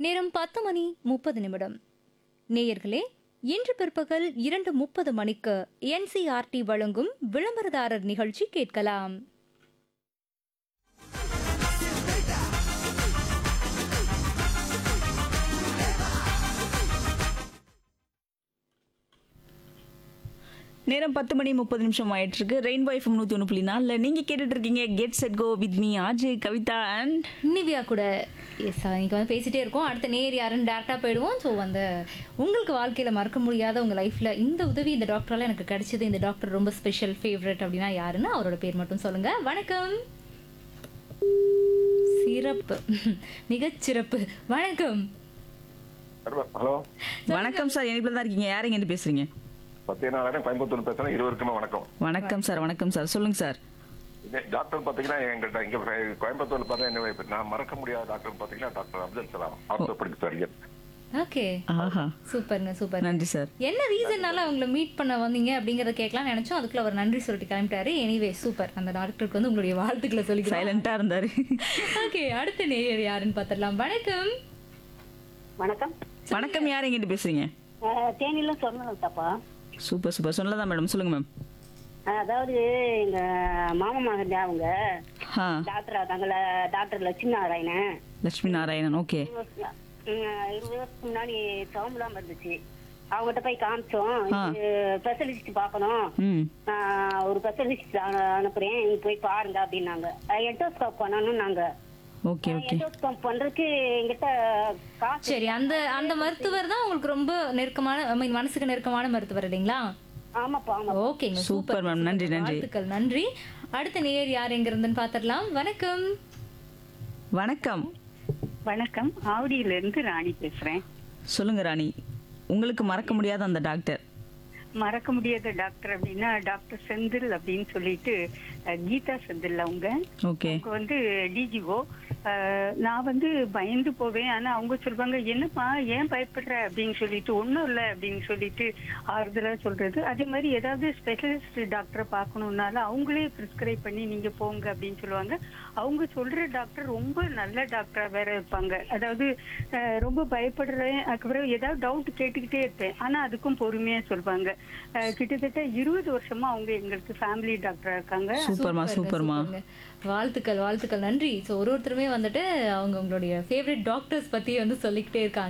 நேரம் பத்து மணி முப்பது நிமிடம் நேயர்களே இன்று பிற்பகல் இரண்டு முப்பது மணிக்கு என்சிஆர்டி வழங்கும் விளம்பரதாரர் நிகழ்ச்சி கேட்கலாம் நேரம் பத்து மணி முப்பது நிமிஷம் ஆயிட்டு இருக்கு ரெயின்போ எஃப்எம் நூற்றி ஒன்று புள்ளி நாலில் நீங்கள் கேட்டுட்டு இருக்கீங்க get set go with me RJ Kavitha and Nivya கூட எஸ் இன்னைக்கு வந்து பேசிட்டே இருக்கோம் அடுத்த நேர் யாருன்னு டேரெக்டாக போயிடுவோம் ஸோ அந்த உங்களுக்கு வாழ்க்கையில் மறக்க முடியாத உங்கள் லைஃப்பில் இந்த உதவி இந்த டாக்டரால் எனக்கு கிடைச்சது இந்த டாக்டர் ரொம்ப ஸ்பெஷல் ஃபேவரட் அப்படின்னா யாருன்னு அவரோட பேர் மட்டும் சொல்லுங்கள் வணக்கம் சிறப்பு மிகச்சிறப்பு வணக்கம் ஹலோ வணக்கம் சார் இனிப்பில் தான் இருக்கீங்க யார் எங்கேருந்து பேசுறீங்க சத்யநாராயணன் கோயம்புத்தூர் பேசுறேன் இருவருக்குமே வணக்கம் வணக்கம் சார் வணக்கம் சார் சொல்லுங்க சார் இது டாக்டர் பாத்தீங்கன்னா எங்கிட்ட இங்க கோயம்புத்தூர்ல பார்த்தா என்ன நான் மறக்க முடியாத டாக்டர் பாத்தீங்கன்னா டாக்டர் அப்துல் சலாம் ஆர்த்தோபெடிக் சர்ஜன் ஓகே ஆஹா சூப்பருங்க சூப்பர் நன்றி சார் என்ன ரீசன்னால அவங்கள மீட் பண்ண வந்தீங்க அப்படிங்கறத கேட்கலாம் நினைச்சோம் அதுக்குள்ள அவர் நன்றி சொல்லிட்டு கிளம்பிட்டாரு எனிவே சூப்பர் அந்த டாக்டருக்கு வந்து உங்களுடைய வாழ்த்துக்களை சொல்லிக்கிறோம் சைலண்டாக இருந்தார் ஓகே அடுத்த நேயர் யாருன்னு பார்த்துடலாம் வணக்கம் வணக்கம் வணக்கம் யார் எங்கிட்டு பேசுறீங்க அஹ், தேனியில சொன்னேன் தப்பா சூப்பர் சூப்பர் சொல்லலாம் மேடம் சொல்லுங்க மேம் அஹ், அதாவது எங்க மாமா மகன் அவங்க ஆ டாக்டர் ஆதாங்கள டாக்டர் லட்சுமி நாராயணன் லட்சுமி நாராயணன் ஓகே இருபது வருஷம், உம், இருபது வருஷத்துக்கு முன்னாடி சோம்பலாம் இருந்துச்சு அவங்ககிட்ட போய் காமிச்சோம் ஸ்பெஷலிஸ்ட் பார்க்கணும் ம் அஹ், ஒரு ஸ்பெஷலிஸ்ட் அனுப்புறேன் நீங்க போய் பாருங்க அப்படின்னாங்க எட்டோஸ்கோப் பண்ணணும் நாங்க ஓகே ஓகே எட்டோஸ்கோப் பண்றதுக்கு எங்கிட்ட காசு சரி அந்த அந்த மருத்துவர் தான் உங்களுக்கு ரொம்ப நெருக்கமான I mean, மனசுக்கு நெருக்கமான மருத்துவர் இல்லைங்களா ஆமாப்பா ஆமா ஓகேங்க Super, ma'am. நன்றி, நன்றி. வாழ்த்துக்கள் நன்றி அடுத்த நேயர் யார் எங்க இருந்துன்னு பார்த்துடலாம் வணக்கம் வணக்கம் வணக்கம் ஆவடியில இருந்து ராணி பேசுறேன் சொல்லுங்க ராணி உங்களுக்கு மறக்க முடியாத அந்த டாக்டர் மறக்க முடியாத டாக்டர் அப்படின்னா டாக்டர் செந்தில் அப்படின்னு சொல்லிட்டு அஹ், கீதா செந்தில் அவங்க ஓகே அவங்க வந்து டிஜிஓ நான் வந்து பயந்து போவேன் ஆனா அவங்க சொல்லுவாங்க என்னப்பா ஏன் பயப்படுற அப்படின்னு சொல்லிட்டு ஒண்ணும் இல்லை அப்படின்னு சொல்லிட்டு ஆறுதலா சொல்றது அதே மாதிரி ஏதாவது ஸ்பெஷலிஸ்ட் டாக்டரை பார்க்கணும்னாலும் அவங்களே ப்ரிஸ்கிரைப் பண்ணி நீங்க போங்க அப்படின்னு சொல்லுவாங்க அவங்க சொல்ற டாக்டர் ரொம்ப நல்ல டாக்டரா வேற இருப்பாங்க அதாவது அஹ், ரொம்ப பயப்படுறேன் அதுக்கப்புறம் ஏதாவது டவுட் கேட்டுக்கிட்டே இருப்பேன் ஆனா அதுக்கும் பொறுமையா சொல்லுவாங்க அஹ், கிட்டத்தட்ட இருபது வருஷமா அவங்க எங்களுக்கு ஃபேமிலி டாக்டரா இருக்காங்க சூப்பர்மா சூப்பருங்க, சூப்பர்மா சூப்பருங்க. வாழ்த்துக்கள் வாழ்த்துக்கள் நன்றி ஸோ ஒரு ஒருத்தருமே வந்துட்டு அவங்க உங்களுடைய ஃபேவரட் டாக்டர்ஸ் பத்தி வந்து சொல்லிக்கிட்டே இருக்காங்க